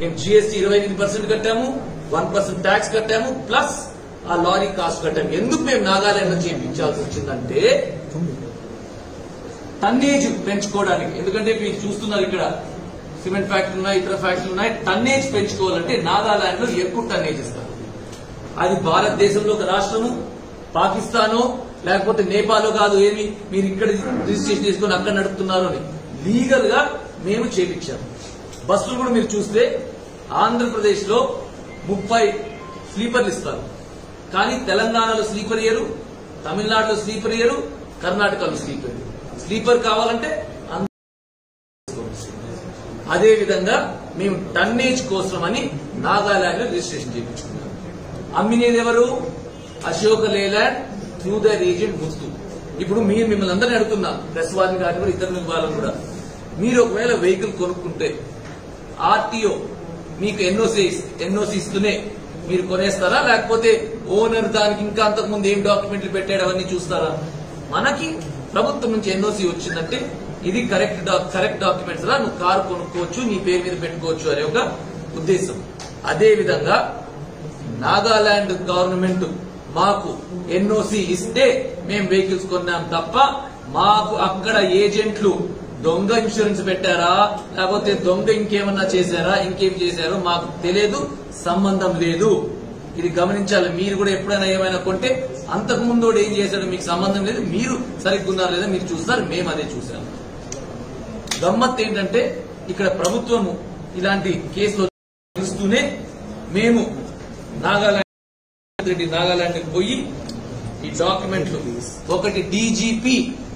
మేము జిఎస్టీ ఇరవై ఎనిమిది పర్సెంట్ కట్టాము వన్ పర్సెంట్ ట్యాక్స్ కట్టాము ప్లస్ ఆ లారీ కాస్ట్ కట్టాము ఎందుకు మేము నాగాలాండ్ లో చేయించాల్సి వచ్చిందంటే టన్నేజ్ పెంచుకోవడానికి ఎందుకంటే మీరు చూస్తున్నారు ఇక్కడ సిమెంట్ ఫ్యాక్టరీ ఉన్నాయి ఇతర ఫ్యాక్టరీలు ఉన్నాయి టన్నేజ్ పెంచుకోవాలంటే నాగాలాండ్ లో ఎక్కువ టన్నేజ్ ఇస్తారు అది భారతదేశంలో ఒక రాష్ట్రము పాకిస్తానో లేకపోతే నేపాలో కాదు ఏమి మీరు ఇక్కడ రిజిస్ట్రేషన్ చేసుకుని అక్కడ నడుపుతున్నారు అని లీగల్ గా మేము చేపించాము బస్సులు కూడా మీరు చూస్తే ఆంధ్రప్రదేశ్ లో ముప్పై స్లీపర్లు ఇస్తారు కానీ తెలంగాణలో స్లీపర్ ఇయ్యరు తమిళనాడులో స్లీపర్ ఇయ్యరు కర్ణాటకలో స్లీపర్ ఇయ్యరు స్లీపర్ కావాలంటే అంద- అదే విధంగా మేము టన్నేజ్ కోసం అని నాగాలాండ్ లో రిజిస్ట్రేషన్ చేయించుకున్నాం అమ్మినేది ఎవరు Ashok Leyland through the agent Muthu ఇప్పుడు మీరు మిమ్మల్ని అందరినీ అడుగుతున్నా ప్రెస్ వారిని కానీ కూడా ఇతర వాళ్ళని కూడా మీరు ఒకవేళ వెహికల్ కొనుక్కుంటే ఆర్టీఓ మీకు ఎన్ఓసి ఎన్ఓసి ఇస్తూనే మీరు కొనేస్తారా లేకపోతే ఓనర్ దానికి ఇంకా అంతకుముందు ఏం డాక్యుమెంట్లు పెట్టాడు అవన్నీ చూస్తారా మనకి ప్రభుత్వం నుంచి ఎన్ఓసి వచ్చిందంటే ఇది కరెక్ట్ కరెక్ట్ డాక్యుమెంట్స్ రా నువ్వు కారు కొనుక్కోవచ్చు నీ పేరు మీద పెట్టుకోవచ్చు అనే ఒక ఉద్దేశం అదే విధంగా నాగాలాండ్ గవర్నమెంట్ మాకు ఎన్ఓసి ఇస్తే మేము వెహికల్స్ కొన్నాం తప్ప మాకు అక్కడ ఏజెంట్లు దొంగ ఇన్సూరెన్స్ పెట్టారా లేకపోతే దొంగ ఇంకేమన్నా చేశారా ఇంకేం చేశారో మాకు తెలియదు సంబంధం లేదు ఇది గమనించాలి మీరు కూడా ఎప్పుడైనా ఏమైనా కొంటే అంతకు ముందు వాడు ఏం చేశాడో మీకు సంబంధం లేదు మీరు సరిగ్గా ఉన్నారా లేదా మీరు చూస్తారు మేము అదే చూసాము గమ్మత్ ఏంటంటే ఇక్కడ ప్రభుత్వము ఇలాంటి కేసులు చూస్తూనే మేము నాగాలాండ్ రెడ్డి నాగాలాండ్ పోయి ఈ డాక్యుమెంట్లు ఒకటి డీజీపీ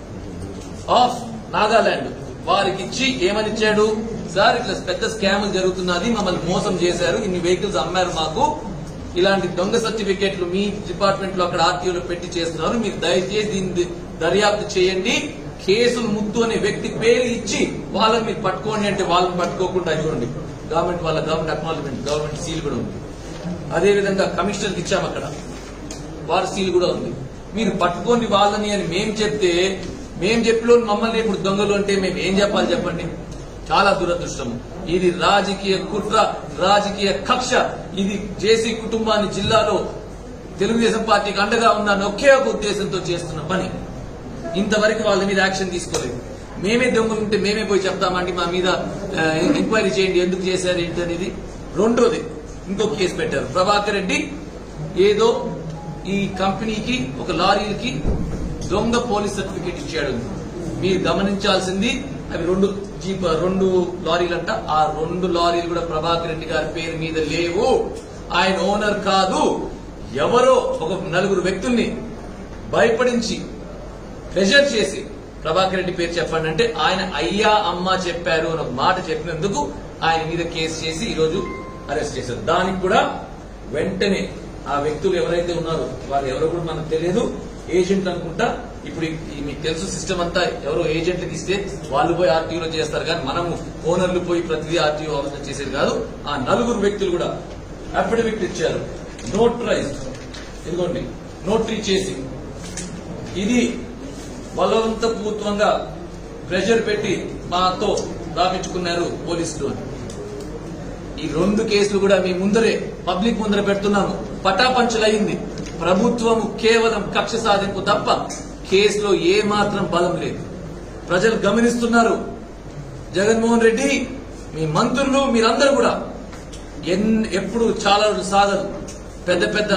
ఆఫ్ నాగాలాండ్ వారికి ఇచ్చి ఏమని ఇచ్చాడు సార్ ఇట్లా పెద్ద స్కామ్ జరుగుతున్నది మమ్మల్ని మోసం చేశారు ఇన్ని వెహికల్స్ అమ్మారు మాకు ఇలాంటి దొంగ సర్టిఫికెట్లు మీ డిపార్ట్మెంట్ లో అక్కడ ఆర్టీఓలో పెట్టి చేస్తున్నారు మీరు దయచేసి దీన్ని దర్యాప్తు చేయండి కేసులు ముద్దు అనే వ్యక్తి పేరు ఇచ్చి వాళ్ళని మీరు పట్టుకోండి అంటే వాళ్ళని పట్టుకోకుండా చూడండి గవర్నమెంట్ వాళ్ళ గవర్నమెంట్ అక్నాలజ్మెంట్ గవర్నమెంట్ సీల్ కూడా ఉంది అదే విధంగా కమిషనర్కి ఇచ్చాము అక్కడ వారి సీల్ కూడా ఉంది మీరు పట్టుకోండి వాళ్ళని అని మేం చెప్తే మేం చెప్పిలో మమ్మల్ని ఇప్పుడు దొంగలు అంటే మేము ఏం చెప్పాలి చెప్పండి చాలా దురదృష్టం ఇది రాజకీయ కుట్ర రాజకీయ కక్ష ఇది జేసీ కుటుంబాన్ని జిల్లాలో తెలుగుదేశం పార్టీకి అండగా ఉన్న ఒకే ఒక ఉద్దేశంతో చేస్తున్న పని ఇంతవరకు వాళ్ళ మీద యాక్షన్ తీసుకోలేదు మేమే దొంగలు ఉంటే మేమే పోయి చెప్తామండి మా మీద ఆ, ఎంక్వైరీ చేయండి ఎందుకు చేశారు ఏంటి అనేది రెండోది ఇంకొక కేసు పెట్టారు ప్రభాకర్ రెడ్డి ఏదో ఈ కంపెనీకి ఒక లారీలకి దొంగ పోలీస్ సర్టిఫికేట్ ఇచ్చాడు మీరు గమనించాల్సింది అవి రెండు జీప్ రెండు లారీలంట ఆ రెండు లారీలు కూడా ప్రభాకర్ రెడ్డి గారి పేరు మీద లేవు ఆయన ఓనర్ కాదు ఎవరో ఒక నలుగురు వ్యక్తుల్ని భయపడించి ప్రెషర్ చేసి ప్రభాకర్ రెడ్డి పేరు చెప్పండి అంటే ఆయన అయ్యా అమ్మ చెప్పారు అని ఒక మాట చెప్పినందుకు ఆయన మీద కేసు చేసి ఈ రోజు అరెస్ట్ చేశారు దానికి కూడా వెంటనే ఆ వ్యక్తులు ఎవరైతే ఉన్నారో వారు ఎవరో కూడా మనకు తెలియదు ఏజెంట్ అనుకుంటా ఇప్పుడు ఈ- ఈ మీకు తెలుసు సిస్టమ్ అంతా ఎవరో ఏజెంట్కి ఇస్తే వాళ్ళు పోయి ఆర్టీఓలో చేస్తారు కానీ మనము ఓనర్లు పోయి ప్రతిదీ ఆర్టీఓ ఆలోచన చేసేది కాదు ఆ నలుగురు వ్యక్తులు కూడా అఫిడవిట్ ఇచ్చారు నోటరైజ్ ఇదిగోండి నోటరీ చేసి ఇది బలవంతపూర్వంగా ప్రెషర్ పెట్టి మాతో రాపించుకున్నారు పోలీసులు అని ఈ రెండు కేసులు కూడా మీ ముందరే పబ్లిక్ ముందర పెడుతున్నాము పటాపంచలయ్యింది ప్రభుత్వం కేవలం కక్ష సాధింపు తప్ప కేసులో ఏ మాత్రం బలం లేదు ప్రజలు గమనిస్తున్నారు జగన్మోహన్ రెడ్డి మీ మంత్రులు మీరందరూ కూడా ఎన్ ఎప్పుడు చాలా రోజులు సాగదు పెద్ద పెద్ద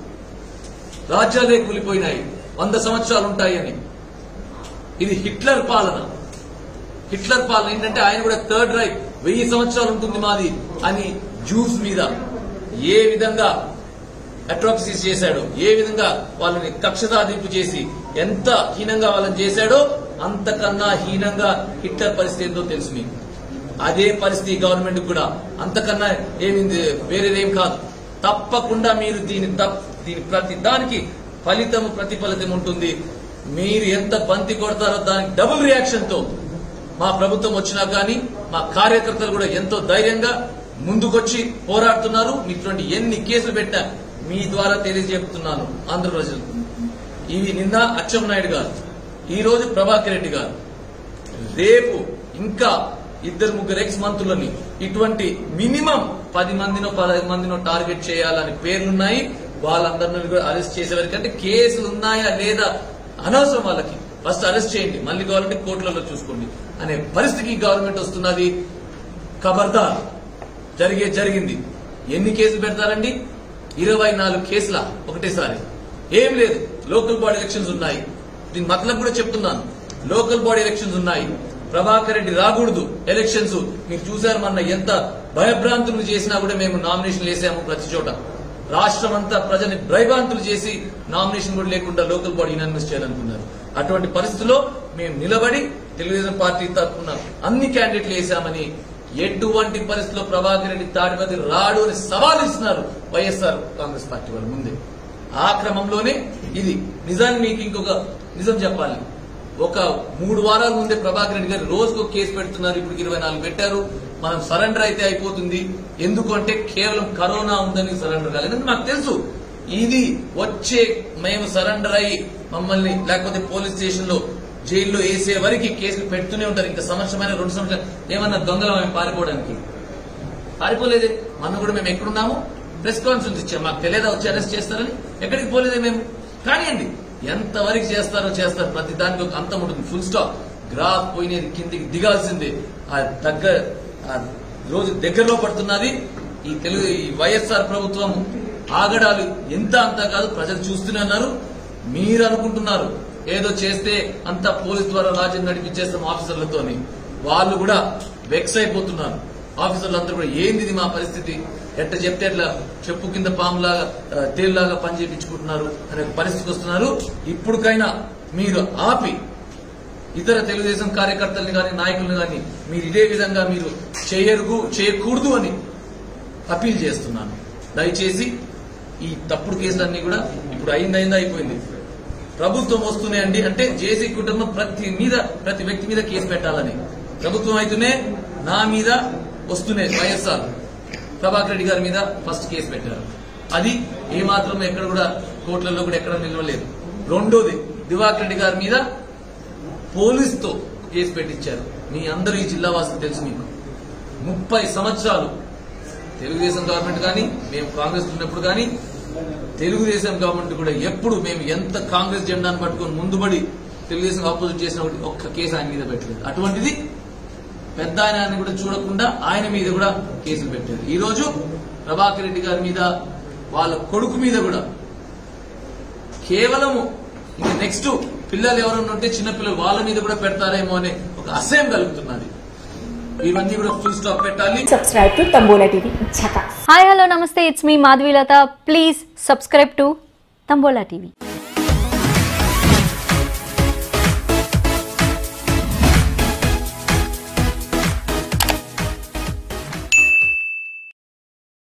రాజ్యాలే కూలిపోయినాయి వంద సంవత్సరాలు ఉంటాయని ఇది హిట్లర్ పాలన హిట్లర్ పాలన ఏంటంటే ఆయన కూడా థర్డ్ రైట్ వెయ్యి సంవత్సరాలు ఉంటుంది మాది అని జూస్ మీద ఏ విధంగా అట్రాక్సిస్ చేశాడో ఏ విధంగా వాళ్ళని కక్ష సాధింపు చేసి ఎంత హీనంగా వాళ్ళని చేశాడో అంతకన్నా హీనంగా హిట్లర్ పరిస్థితి ఏందో తెలుసు మీకు అదే పరిస్థితి గవర్నమెంట్ కూడా అంతకన్నా ఏమింది వేరేదేం కాదు తప్పకుండా మీరు దీని తప్- దీని ప్రతి దానికి ఫలితం ప్రతిఫలితం ఉంటుంది మీరు ఎంత బంతి కొడతారో దానికి డబుల్ రియాక్షన్ తో మా ప్రభుత్వం వచ్చినా కానీ మా కార్యకర్తలు కూడా ఎంతో ధైర్యంగా ముందుకొచ్చి పోరాడుతున్నారు ఇటువంటి ఎన్ని కేసులు పెట్టా మీ ద్వారా తెలియజేపుతున్నాను ఆంధ్ర ప్రజలకు ఇవి నిన్న అచ్చెన్నాయుడు గారు ఈ రోజు ప్రభాకర్ రెడ్డి గారు రేపు ఇంకా ఇద్దరు ముగ్గురు ఎక్స్ మంత్రులని ఇటువంటి మినిమం పది మందినో పదహైదు మందినో టార్గెట్ చేయాలని పేర్లున్నాయి వాళ్ళందరినీ కూడా అరెస్ట్ చేసేవారికి అంటే కేసులు ఉన్నాయా లేదా అనవసరం వాళ్ళకి ఫస్ట్ అరెస్ట్ చేయండి మళ్ళీ కావాలంటే కోర్టులలో చూసుకోండి అనే పరిస్థితికి గవర్నమెంట్ వస్తున్నది ఖబర్దార్ జరిగే జరిగింది ఎన్ని కేసులు పెడతారండి ఇరవై నాలుగు కేసుల ఒకటేసారి ఏం లేదు లోకల్ బాడీ ఎలక్షన్స్ ఉన్నాయి దీని మతलब కూడా చెప్తున్నాను లోకల్ బాడీ ఎలక్షన్స్ ఉన్నాయి ప్రభాకర్ రెడ్డి రాకూడదు ఎలక్షన్స్ మీరు చూశారు మొన్న ఎంత భయభ్రాంతులు చేసినా కూడా మేము నామినేషన్ వేసాము ప్రతి చోట రాష్ట్రం అంతా ప్రజల్ని భయభ్రాంతులు చేసి నామినేషన్ కూడా లేకుండా లోకల్ బాడీ యునానిమస్ చేయాలనుకున్నారు అటువంటి పరిస్థితుల్లో మేము నిలబడి తెలుగుదేశం పార్టీ తరఫున అన్ని క్యాండిడేట్లు వేశామని ఎటువంటి పరిస్థితుల్లో ప్రభాకర్ రెడ్డి తాడిపతి రాడు అని సవాల్ ఇస్తున్నారు వైఎస్ఆర్ కాంగ్రెస్ పార్టీ వాళ్ళ ముందే ఆ క్రమంలోనే ఇది నిజాన్ని మీకు ఇంకొక నిజం చెప్పాలి ఒక మూడు వారాల ముందే ప్రభాకర్ రెడ్డి గారు రోజుకు ఒక కేసు పెడుతున్నారు ఇప్పుడు ఇరవై నాలుగు పెట్టారు మనం సరెండర్ అయితే అయిపోతుంది ఎందుకంటే కేవలం కరోనా ఉందని సరెండర్ కాలేదు ఎందుకంటే మాకు తెలుసు ఇది వచ్చే మేము సరెండర్ అయ్యి మమ్మల్ని లేకపోతే పోలీస్ స్టేషన్ లో జైల్లో వేసే వరకు కేసులు పెడుతూనే ఉంటారు ఇంకా సంవత్సరమైన రెండు సంవత్సరాలు ఏమన్నా దొంగలు మేము పారిపోవడానికి పారిపోలేదే మొన్న కూడా మేము ఎక్కడున్నాము ప్రెస్ కాన్ఫరెన్స్ ఇచ్చాం మాకు తెలియదా వచ్చి అరెస్ట్ చేస్తారని ఎక్కడికి పోలేదే మేము కానివ్వండి ఎంత వరకు చేస్తారో చేస్తారు ప్రతి దానికి ఒక అంతం ఉంటుంది ఫుల్ స్టాప్ గ్రాఫ్ పోయినది కిందికి దిగాల్సిందే ఆ దగ్గర ఆ రోజు దగ్గరలో పడుతున్నది ఈ తెలుగు ఈ వైఎస్ఆర్ ప్రభుత్వం ఆగడాలు ఎంత అంతా కాదు ప్రజలు చూస్తూనే ఉన్నారు మీరు అనుకుంటున్నారు ఏదో చేస్తే అంతా పోలీస్ ద్వారా రాజ్యం నడిపించేస్తాం ఆఫీసర్లతోని వాళ్ళు కూడా వెక్స్ అయిపోతున్నారు ఆఫీసర్లు అందరూ కూడా ఏంది ఇది మా పరిస్థితి ఎట్ట చెప్తే ఎట్లా చెప్పు కింద పాములాగా ఆ, తేలులాగా పని చేయించుకుంటున్నారు అనే పరిస్థితికి వస్తున్నారు ఇప్పటికైనా మీరు ఆపి ఇతర తెలుగుదేశం కార్యకర్తల్ని కానీ నాయకుల్ని కానీ మీరు ఇదే విధంగా మీరు చేయరు చేయకూడదు అని అపీల్ చేస్తున్నాను దయచేసి ఈ తప్పుడు కేసులన్నీ కూడా ఇప్పుడు అయింది అయింది అయిపోయింది ప్రభుత్వం వస్తూనే అండి అంటే జేసీ కుటుంబం ప్రతి మీద ప్రతి వ్యక్తి మీద కేసు పెట్టాలని ప్రభుత్వం అయితేనే నా మీద వస్తూనే వైఎస్ఆర్ ప్రభాకర్ రెడ్డి గారి మీద ఫస్ట్ కేసు పెట్టారు అది ఏమాత్రం ఎక్కడ కూడా కోర్టులలో కూడా ఎక్కడ నిలవలేదు రెండోది దివాకర్ రెడ్డి గారి మీద పోలీసుతో కేసు పెట్టించారు మీ అందరూ ఈ జిల్లా వాసులు తెలుసు మీకు ముప్పై సంవత్సరాలు తెలుగుదేశం గవర్నమెంట్ కానీ మేము కాంగ్రెస్ ఉన్నప్పుడు కానీ తెలుగుదేశం గవర్నమెంట్ కూడా ఎప్పుడు మేము ఎంత కాంగ్రెస్ జెండాను పట్టుకొని ముందుబడి తెలుగుదేశం ఆపోజిట్ చేసిన ఒకటి ఒక్క కేసు ఆయన మీద పెట్టలేదు అటువంటిది పెద్ద ఆయన కూడా చూడకుండా ఆయన మీద కూడా కేసులు పెట్టారు ఈ రోజు ప్రభాకర్ రెడ్డి గారి మీద వాళ్ళ కొడుకు మీద కూడా కేవలము ఇంకా నెక్స్ట్ పిల్లలు ఎవరన్నా ఉంటే చిన్న పిల్లలు వాళ్ళ మీద కూడా పెడతారేమో అనే ఒక అసహ్యం కలుగుతున్నది ఇవన్నీ కూడా ఫుల్ స్టాప్ పెట్టాలి subscribe to Tambola TV. Chaka. Hi hello నమస్తే it's me Madhavilatha please subscribe to Tambola TV